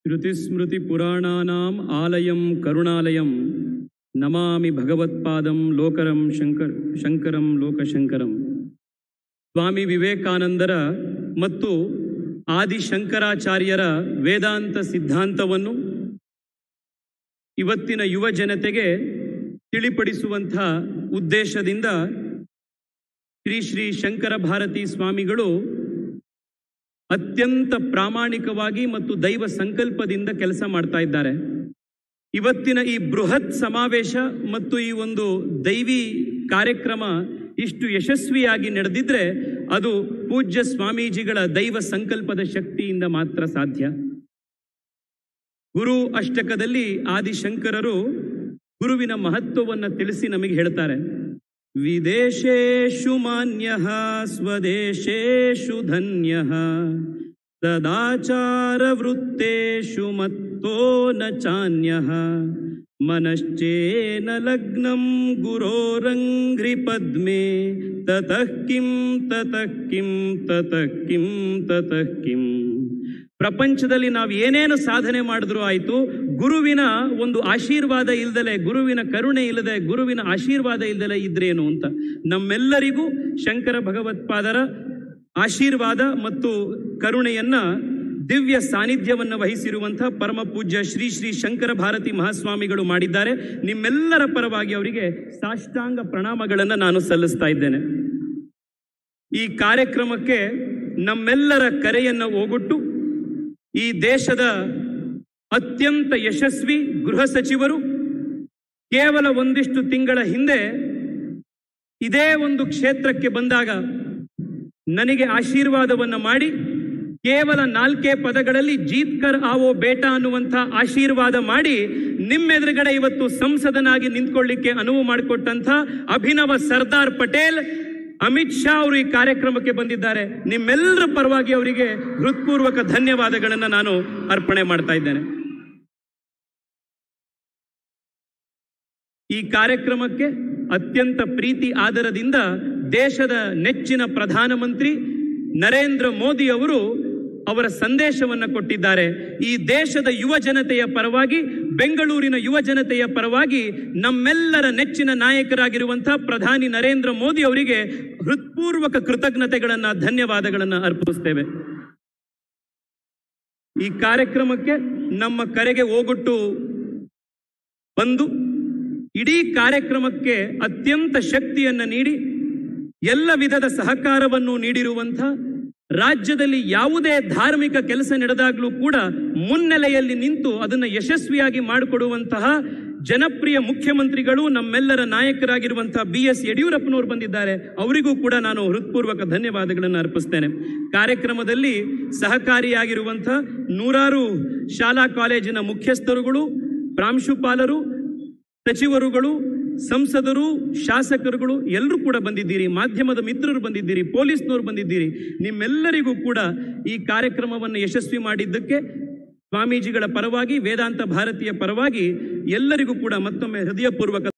ಶ್ರುತಿಸ್ಮೃತಿಪುರಾಣಾನಾಂ ಆಲಯಂ ಕರುಣಾಲಯಂ ನಮಾಮಿ ಭಗವತ್ಪಾದಂ ಲೋಕರಂ ಶಂಕರ್ ಶಂಕರಂ ಲೋಕಶಂಕರಂ ಸ್ವಾಮಿ ವಿವೇಕಾನಂದರ ಮತ್ತು ಆದಿ ಶಂಕರಾಚಾರ್ಯರ ವೇದಾಂತ ಸಿದ್ಧಾಂತವನ್ನು ಇವತ್ತಿನ ಯುವ ಜನತೆಗೆ ತಿಳಿಪಡಿಸುವಂಥ ಉದ್ದೇಶದಿಂದ ಶ್ರೀ ಶ್ರೀ ಶಂಕರ ಭಾರತಿ ಸ್ವಾಮಿಗಳು ಅತ್ಯಂತ ಪ್ರಾಮಾಣಿಕವಾಗಿ ಮತ್ತು ದೈವ ಸಂಕಲ್ಪದಿಂದ ಕೆಲಸ ಮಾಡ್ತಾ ಇದ್ದಾರೆ ಇವತ್ತಿನ ಈ ಬೃಹತ್ ಸಮಾವೇಶ ಮತ್ತು ಈ ಒಂದು ದೈವಿ ಕಾರ್ಯಕ್ರಮ ಇಷ್ಟು ಯಶಸ್ವಿಯಾಗಿ ನಡೆದಿದ್ರೆ ಅದು ಪೂಜ್ಯ ಸ್ವಾಮೀಜಿಗಳ ದೈವ ಸಂಕಲ್ಪದ ಶಕ್ತಿಯಿಂದ ಮಾತ್ರ ಸಾಧ್ಯ ಗುರು ಅಷ್ಟಕದಲ್ಲಿ ಆದಿಶಂಕರರು ಗುರುವಿನ ಮಹತ್ವವನ್ನು ತಿಳಿಸಿ ನಮಗೆ ಹೇಳ್ತಾರೆ ವಿದೇಶೇಷು ಮಾನ್ಯ ಸ್ವದೇಶೇಷು ಧನ್ಯ ಸದಾಚಾರ ವೃತ್ತೇಷು ಮತ್ತೋ ನ ಚಾನ್ಯ ಮನಶ್ಚೇನ ಲಗ್ನಂ ಗುರೋರಂಘ್ರಿ ಪದ್ಮೆ ತತಃ ಕಿಂ ತತಃ ಕಿಂ ತತಃ ಕಿಂ ತತಃ ಕಿಂ ಪ್ರಪಂಚದಲ್ಲಿ ನಾವು ಏನೇನು ಸಾಧನೆ ಮಾಡಿದ್ರು ಆಯಿತು ಗುರುವಿನ ಒಂದು ಆಶೀರ್ವಾದ ಇಲ್ದಲೆ ಗುರುವಿನ ಕರುಣೆ ಇಲ್ಲದೆ ಗುರುವಿನ ಆಶೀರ್ವಾದ ಇಲ್ದಲೆ ಇದ್ರೇನು ಅಂತ ನಮ್ಮೆಲ್ಲರಿಗೂ ಶಂಕರ ಭಗವತ್ಪಾದರ ಆಶೀರ್ವಾದ ಮತ್ತು ಕರುಣೆಯನ್ನ ದಿವ್ಯ ಸಾನ್ನಿಧ್ಯವನ್ನು ವಹಿಸಿರುವಂಥ ಪರಮ ಪೂಜ್ಯ ಶ್ರೀ ಶ್ರೀ ಶಂಕರ ಭಾರತಿ ಮಹಾಸ್ವಾಮಿಗಳು ಮಾಡಿದ್ದಾರೆ ನಿಮ್ಮೆಲ್ಲರ ಪರವಾಗಿ ಅವರಿಗೆ ಸಾಷ್ಟಾಂಗ ಪ್ರಣಾಮಗಳನ್ನು ನಾನು ಸಲ್ಲಿಸ್ತಾ ಇದ್ದೇನೆ ಈ ಕಾರ್ಯಕ್ರಮಕ್ಕೆ ನಮ್ಮೆಲ್ಲರ ಕರೆಯನ್ನು ಹೋಗೊಟ್ಟು ಈ ದೇಶದ ಅತ್ಯಂತ ಯಶಸ್ವಿ ಗೃಹ ಸಚಿವರು ಕೇವಲ ಒಂದಿಷ್ಟು ತಿಂಗಳ ಹಿಂದೆ ಇದೇ ಒಂದು ಕ್ಷೇತ್ರಕ್ಕೆ ಬಂದಾಗ ನನಗೆ ಆಶೀರ್ವಾದವನ್ನು ಮಾಡಿ ಕೇವಲ ನಾಲ್ಕೇ ಪದಗಳಲ್ಲಿ ಜೀತ್ಕರ್ ಆವೋ ಬೇಟಾ ಅನ್ನುವಂಥ ಆಶೀರ್ವಾದ ಮಾಡಿ ನಿಮ್ಮೆದುರುಗಡೆ ಇವತ್ತು ಸಂಸದನಾಗಿ ನಿಂತ್ಕೊಳ್ಳಿಕ್ಕೆ ಅನುವು ಮಾಡಿಕೊಟ್ಟಂಥ ಅಭಿನವ ಸರ್ದಾರ್ ಪಟೇಲ್ ಅಮಿತ್ ಶಾ ಅವರು ಈ ಕಾರ್ಯಕ್ರಮಕ್ಕೆ ಬಂದಿದ್ದಾರೆ ನಿಮ್ಮೆಲ್ಲರ ಪರವಾಗಿ ಅವರಿಗೆ ಹೃತ್ಪೂರ್ವಕ ಧನ್ಯವಾದಗಳನ್ನು ನಾನು ಅರ್ಪಣೆ ಮಾಡ್ತಾ ಇದ್ದೇನೆ ಈ ಕಾರ್ಯಕ್ರಮಕ್ಕೆ ಅತ್ಯಂತ ಪ್ರೀತಿ ಆದರದಿಂದ ದೇಶದ ನೆಚ್ಚಿನ ಪ್ರಧಾನಮಂತ್ರಿ ನರೇಂದ್ರ ಮೋದಿ ಅವರು ಅವರ ಸಂದೇಶವನ್ನು ಕೊಟ್ಟಿದ್ದಾರೆ ಈ ದೇಶದ ಯುವ ಜನತೆಯ ಪರವಾಗಿ ಬೆಂಗಳೂರಿನ ಯುವ ಜನತೆಯ ಪರವಾಗಿ ನಮ್ಮೆಲ್ಲರ ನೆಚ್ಚಿನ ನಾಯಕರಾಗಿರುವಂತಹ ಪ್ರಧಾನಿ ನರೇಂದ್ರ ಮೋದಿ ಅವರಿಗೆ ಹೃತ್ಪೂರ್ವಕ ಕೃತಜ್ಞತೆಗಳನ್ನು ಧನ್ಯವಾದಗಳನ್ನು ಅರ್ಪಿಸ್ತೇವೆ ಈ ಕಾರ್ಯಕ್ರಮಕ್ಕೆ ನಮ್ಮ ಕರೆಗೆ ಹೋಗೊಟ್ಟು ಬಂದು ಇಡೀ ಕಾರ್ಯಕ್ರಮಕ್ಕೆ ಅತ್ಯಂತ ಶಕ್ತಿಯನ್ನು ನೀಡಿ ಎಲ್ಲ ವಿಧದ ಸಹಕಾರವನ್ನು ನೀಡಿರುವಂಥ ರಾಜ್ಯದಲ್ಲಿ ಯಾವುದೇ ಧಾರ್ಮಿಕ ಕೆಲಸ ನಡೆದಾಗಲೂ ಕೂಡ ಮುನ್ನೆಲೆಯಲ್ಲಿ ನಿಂತು ಅದನ್ನು ಯಶಸ್ವಿಯಾಗಿ ಮಾಡಿಕೊಡುವಂತಹ ಜನಪ್ರಿಯ ಮುಖ್ಯಮಂತ್ರಿಗಳು ನಮ್ಮೆಲ್ಲರ ನಾಯಕರಾಗಿರುವಂತಹ ಬಿ ಎಸ್ ಯಡಿಯೂರಪ್ಪನವರು ಬಂದಿದ್ದಾರೆ ಅವರಿಗೂ ಕೂಡ ನಾನು ಹೃತ್ಪೂರ್ವಕ ಧನ್ಯವಾದಗಳನ್ನು ಅರ್ಪಿಸ್ತೇನೆ ಕಾರ್ಯಕ್ರಮದಲ್ಲಿ ಸಹಕಾರಿಯಾಗಿರುವಂತಹ ನೂರಾರು ಶಾಲಾ ಕಾಲೇಜಿನ ಮುಖ್ಯಸ್ಥರುಗಳು ಪ್ರಾಂಶುಪಾಲರು ಸಚಿವರುಗಳು ಸಂಸದರು ಶಾಸಕರುಗಳು ಎಲ್ಲರೂ ಕೂಡ ಬಂದಿದ್ದೀರಿ ಮಾಧ್ಯಮದ ಮಿತ್ರರು ಬಂದಿದ್ದೀರಿ ಪೊಲೀಸ್ನವರು ಬಂದಿದ್ದೀರಿ ನಿಮ್ಮೆಲ್ಲರಿಗೂ ಕೂಡ ಈ ಕಾರ್ಯಕ್ರಮವನ್ನು ಯಶಸ್ವಿ ಮಾಡಿದ್ದಕ್ಕೆ ಸ್ವಾಮೀಜಿಗಳ ಪರವಾಗಿ ವೇದಾಂತ ಭಾರತೀಯ ಪರವಾಗಿ ಎಲ್ಲರಿಗೂ ಕೂಡ ಮತ್ತೊಮ್ಮೆ ಹೃದಯಪೂರ್ವಕ